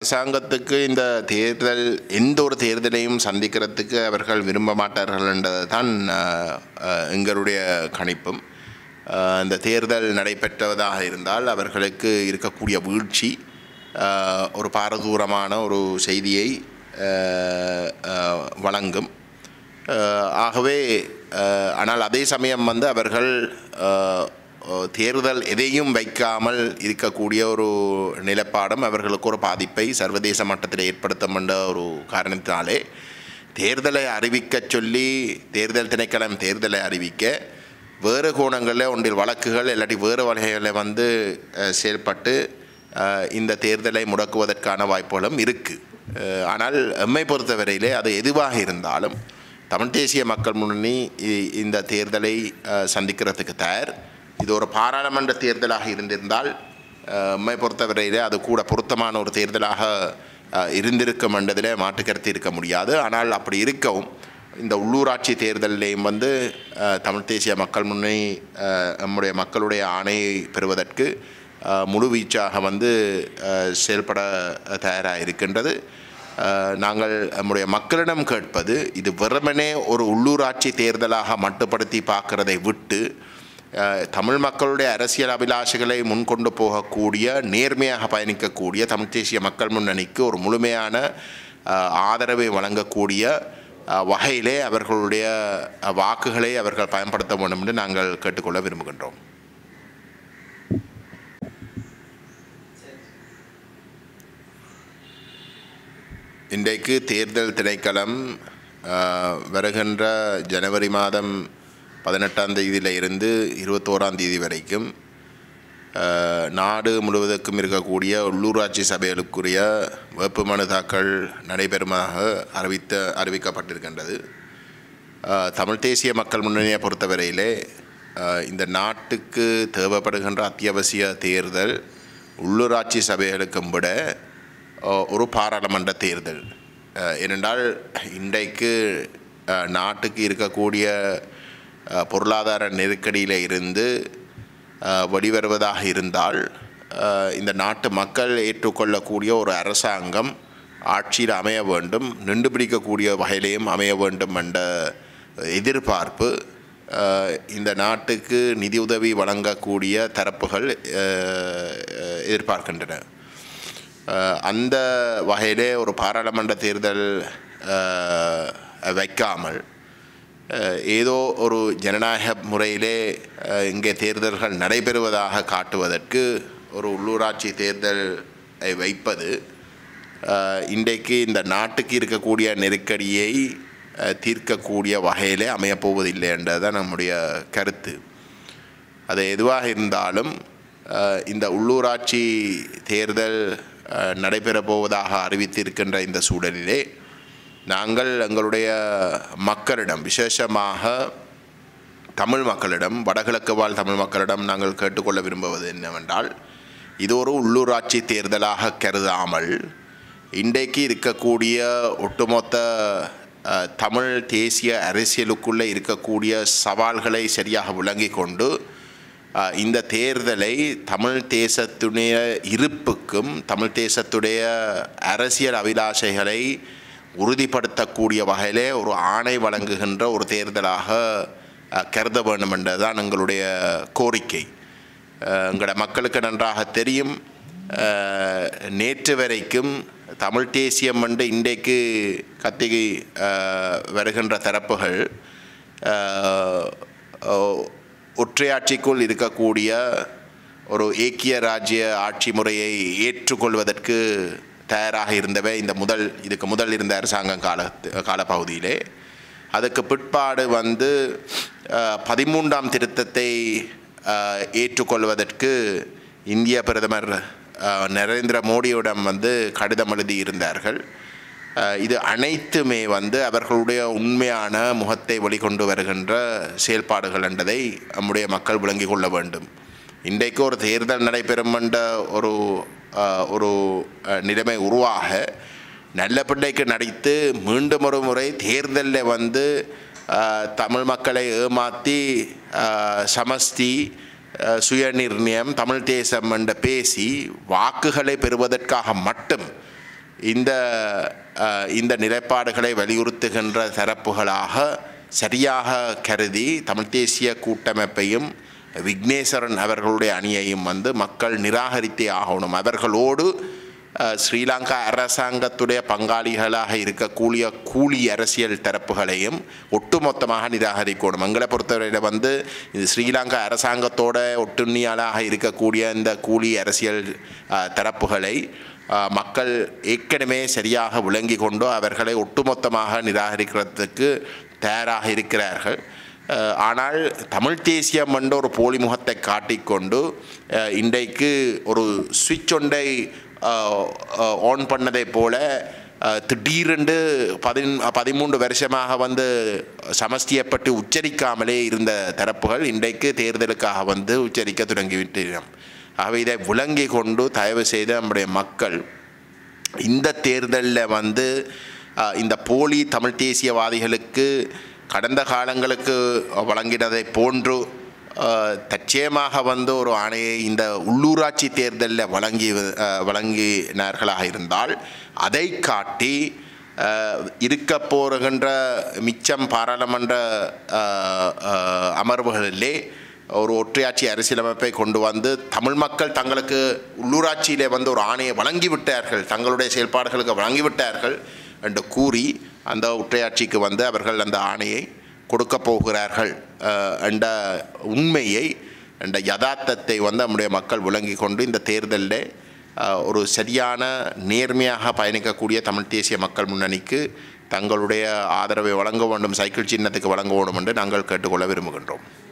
அரசாங்கத்துக்கு இந்த தேர்தல் எந்த ஒரு தேர்தலையும் சந்திக்கிறதுக்கு அவர்கள் விரும்ப மாட்டார்கள் என்றது தான் அஹ், அஹ், எங்களுடைய கணிப்பும் அஹ், இந்த தேர்தல் நடைபெற்றதாக இருந்தால் அவர்களுக்கு இருக்கக்கூடிய வீழ்ச்சி அஹ், ஒரு பாரதூரமான ஒரு செய்தியை அஹ், அஹ், வழங்கும் அஹ், ஆகவே அஹ், ஆனால் அதே சமயம் வந்து அவர்கள் அஹ், அஹ், தேர்தல் எதையும் வைக்காமல் இருக்கக்கூடிய ஒரு நிலப்பாடும் அவர்களுக்கு ஒரு பாதிப்பை சர்வதேச மட்டத்தில் ஏற்படுத்தும் என்ற ஒரு காரணத்தினாலே தேர்தலை அறிவிக்க சொல்லி தேர்தல் திணைக்களம் தேர்தலை அறிவிக்க வேறு கோணங்களில் ஒன்றில் வழக்குகள் இல்லாட்டி வேறு வகைகளில் வந்து அஹ், செயல்பட்டு அஹ், இந்த தேர்தலை முடக்குவதற்கான வாய்ப்புகளும் இருக்குது ஆனால் எம்மை பொறுத்தவரையிலே அது எதுவாக இருந்தாலும் தமிழ் தேசிய மக்கள் முன்னணி இ- இந்த தேர்தலை அஹ், சந்திக்கிறதுக்கு தயார் இது ஒரு பாராளுமன்ற தேர்தலாக இருந்திருந்தால் அஹ், எம்மை பொறுத்தவரையிலே அது கூட பொருத்தமான ஒரு தேர்தலாக அஹ், இருந்திருக்கும் என்றதில் மாற்றுக்கருத்து இருக்க முடியாது ஆனால் அப்படி இருக்கவும் இந்த உள்ளூராட்சி தேர்தலிலேயும் வந்து அஹ், தமிழ் தேசிய மக்கள் முன்னணி அஹ், நம்முடைய மக்களுடைய ஆணையை பெறுவதற்கு அஹ், முழுவீச்சாக வந்து அஹ், செயல்பட தயாராக இருக்கின்றது அஹ், நாங்கள் நம்முடைய மக்களிடம் கேட்பது இது வெறுமனே ஒரு உள்ளூராட்சி தேர்தலாக மட்டுப்படுத்தி பார்க்கிறதை விட்டு அஹ், தமிழ் மக்களுடைய அரசியல் அபிலாஷைகளை முன்கொண்டு போகக்கூடிய நேர்மையாக பயணிக்கக்கூடிய தமிழ் தேசிய மக்கள் முன்னணிக்கு ஒரு முழுமையான அஹ், ஆதரவை வழங்கக்கூடிய அஹ், வகையிலே அவர்களுடைய அஹ், வாக்குகளை அவர்கள் பயன்படுத்த வேண்டும் என்று நாங்கள் கேட்டுக்கொள்ள விரும்புகின்றோம் இன்றைக்கு தேர்தல் திணைக்களம் அஹ், வருகின்ற ஜனவரி மாதம் பதினெட்டாம் தேதியில இருந்து இருபத்தோராம் தேதி வரைக்கும் அஹ், நாடு முழுவதற்கும் இருக்கக்கூடிய உள்ளூராட்சி சபைகளுக்குரிய வேட்புமனு தாக்கல் நடைபெறுமாக அறிவித்த அறிவிக்கப்பட்டிருக்கின்றது அஹ், தமிழ் தேசிய மக்கள் முன்னணியை பொறுத்தவரையிலே அஹ், இந்த நாட்டுக்கு தேவைப்படுகின்ற அத்தியாவசிய தேர்தல் உள்ளூராட்சி சபைகளுக்கும் விட அஹ், ஒரு பாராளுமன்ற தேர்தல் அஹ், ஏனென்றால் இன்றைக்கு அஹ், நாட்டுக்கு இருக்கக்கூடிய அஹ், பொருளாதார நெருக்கடியில் இருந்து அஹ், வெளிவருவதாக இருந்தால் அஹ், இந்த நாட்டு மக்கள் ஏற்றுக்கொள்ளக்கூடிய ஒரு அரசாங்கம் ஆட்சியில் அமைய வேண்டும் நின்று பிடிக்கக்கூடிய வகையிலேயும் அமைய வேண்டும் என்ற எதிர்பார்ப்பு அஹ், இந்த நாட்டுக்கு நிதியுதவி வழங்கக்கூடிய தரப்புகள் அஹ், அஹ், எதிர்பார்க்கின்றன அஹ், அந்த வகையிலே ஒரு பாராளுமன்ற தேர்தல் அஹ், வைக்காமல் அஹ், ஏதோ ஒரு ஜனநாயக முறையிலே அஹ், இங்கே தேர்தல்கள் நடைபெறுவதாக காட்டுவதற்கு ஒரு உள்ளூராட்சி தேர்தலை வைப்பது அஹ், இன்றைக்கு இந்த நாட்டுக்கு இருக்கக்கூடிய நெருக்கடியை அஹ், தீர்க்கக்கூடிய வகையிலே அமையப்போவதில்லை என்றதுதான் நம்முடைய கருத்து அது எதுவாக இருந்தாலும் அஹ், இந்த உள்ளூராட்சி தேர்தல் அஹ், நடைபெறப் போவதாக அறிவித்திருக்கின்ற இந்த சூழலிலே நாங்கள் எங்களுடைய மக்களிடம் விசேஷமாக தமிழ் மக்களிடம் வடகிழக்கு வாழ் தமிழ் மக்களிடம் நாங்கள் கேட்டுக்கொள்ள விரும்புவது என்னவென்றால் இது ஒரு உள்ளூராட்சி தேர்தலாக கருதாமல் இன்றைக்கு இருக்கக்கூடிய ஒட்டுமொத்த அஹ், தமிழ் தேசிய அரசியலுக்குள்ளே இருக்கக்கூடிய சவால்களை சரியாக விளங்கிக் கொண்டு அஹ், இந்த தேர்தலை தமிழ் தேசத்துடைய இருப்புக்கும் தமிழ் தேசத்துடைய அரசியல் அபிலாஷைகளை உறுதிப்படுத்தக்கூடிய வகையிலே ஒரு ஆணை வழங்குகின்ற ஒரு தேர்தலாக அஹ், கருத வேண்டும் என்றதுதான் எங்களுடைய கோரிக்கை அஹ், எங்களோட மக்களுக்கு நன்றாக தெரியும் அஹ், நேற்று வரைக்கும் தமிழ் தேசியம் என்று இன்றைக்கு கத்தி அஹ், வருகின்ற தரப்புகள் அஹ், அஹ், ஒற்றையாட்சிக்குள் இருக்கக்கூடிய ஒரு ஏக்கிய ராஜ்ய ஆட்சி முறையை ஏற்றுக்கொள்வதற்கு தயாராக இருந்தவை இந்த முதல் இதுக்கு முதல் இருந்த அரசாங்கம் கால காலப்பகுதியிலே அதுக்கு பிற்பாடு வந்து அஹ், பதிமூன்றாம் திருத்தத்தை அஹ், ஏற்றுக்கொள்வதற்கு இந்திய பிரதமர் அஹ், நரேந்திர மோடியிடம் வந்து கடிதம் எழுதி இருந்தார்கள் அஹ், இது அனைத்துமே வந்து அவர்களுடைய உண்மையான முகத்தை வெளிக்கொண்டு வருகின்ற செயல்பாடுகள் என்றதை நம்முடைய மக்கள் விளங்கிக் கொள்ள வேண்டும் இன்றைக்கு ஒரு தேர்தல் நடைபெறும் என்ற ஒரு அஹ், ஒரு அஹ், நிலைமை உருவாக நல்ல பிள்ளைக்கு நடித்து மீண்டும் ஒரு முறை தேர்தலில் வந்து அஹ், தமிழ் மக்களை ஏமாற்றி அஹ், சமஸ்தி அஹ், சுயநிர்ணயம் தமிழ் தேசம் என்ற பேசி வாக்குகளை பெறுவதற்காக மட்டும் இந்த அஹ், இந்த நிலைப்பாடுகளை வலியுறுத்துகின்ற தரப்புகளாக சரியாக கருதி தமிழ் தேசிய கூட்டமைப்பையும் விக்னேஸ்வரன் அவர்களுடைய அணியையும் வந்து மக்கள் நிராகரித்தே ஆகணும் அவர்களோடு அஹ், ஸ்ரீலங்கா அரசாங்கத்துடைய பங்காளிகளாக இருக்கக்கூடிய கூலி அரசியல் தரப்புகளையும் ஒட்டுமொத்தமாக நிராகரிக்கணும் எங்களை பொறுத்தவரையில் வந்து இது ஸ்ரீலங்கா அரசாங்கத்தோட ஒட்டுண்ணியாளாக இருக்கக்கூடிய இந்த கூலி அரசியல் அஹ், தரப்புகளை அஹ், மக்கள் ஏற்கனவே சரியாக விளங்கி கொண்டு அவர்களை ஒட்டுமொத்தமாக நிராகரிக்கிறதுக்கு தயாராக இருக்கிறார்கள் அஹ், ஆனால் தமிழ் தேசியம் என்ற ஒரு போலி முகத்தை காட்டிக்கொண்டு அஹ், இன்றைக்கு ஒரு சுவிட்ச் ஒன்றை ஆன் பண்ணதை போல அஹ், திடீரென்று பதின் பதிமூன்று வருஷமாக வந்து சமஸ்தியப்பட்டு உச்சரிக்காமலே இருந்த தரப்புகள் இன்றைக்கு தேர்தலுக்காக வந்து உச்சரிக்க தொடங்கிவிட்டோம் ஆகவே இதை விளங்கி கொண்டு தயவு செய்து நம்முடைய மக்கள் இந்த தேர்தலில் வந்து அஹ், இந்த போலி தமிழ் தேசியவாதிகளுக்கு கடந்த காலங்களுக்கு வழங்கினதை போன்று அஹ், தற்சயமாக வந்து ஒரு ஆணையை இந்த உள்ளூராட்சி தேர்தலில் வழங்கி அஹ், வழங்கினார்களாக இருந்தால் அதை காட்டி அஹ், இருக்க போகின்ற மிச்சம் பாராளுமன்ற அஹ், அஹ், அமர்வுகளிலே ஒரு ஒற்றையாட்சி அரசியலமைப்பை கொண்டு வந்து தமிழ் மக்கள் தங்களுக்கு உள்ளூராட்சியிலே வந்து ஒரு ஆணையை வழங்கிவிட்டார்கள் தங்களுடைய செயல்பாடுகளுக்கு வழங்கிவிட்டார்கள் என்று கூறி அந்த ஒற்றையாட்சிக்கு வந்து அவர்கள் அந்த ஆணையை கொடுக்க போகிறார்கள் அஹ், என்ற உண்மையை என்ற யதார்த்தத்தை வந்து நம்முடைய மக்கள் விளங்கி கொண்டு இந்த தேர்தலில் அஹ், ஒரு சரியான நேர்மையாக பயணிக்கக்கூடிய தமிழ் தேசிய மக்கள் முன்னணிக்கு தங்களுடைய ஆதரவை வழங்க வேண்டும் சைக்கிள் சின்னத்துக்கு வழங்க வேண்டும் என்று நாங்கள் கேட்டுக்கொள்ள விரும்புகின்றோம்